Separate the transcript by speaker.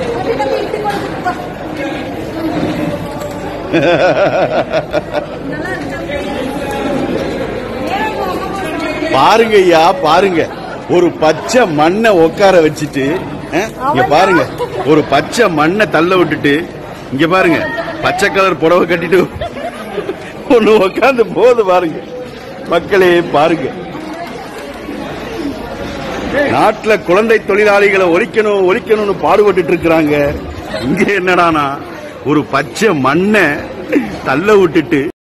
Speaker 1: பாருங்க ஐயா பாருங்க ஒரு பச்சை மண்ணை உட்கார வச்சுட்டு அஹ், இங்க பாருங்க ஒரு பச்சை மண்ணை தள்ள விட்டுட்டு இங்க பாருங்க பச்சை கலர் புடவை கட்டிட்டு ஒண்ணு உட்காந்து போது பாருங்க மக்களே பாருங்க நாட்டுல குழந்தை தொழிலாளிகளை ஒழிக்கணும் ஒழிக்கணும்னு பாடுபட்டு இருக்கிறாங்க இங்க என்னடானா ஒரு பச்சை மண்ணை தள்ள விட்டுட்டு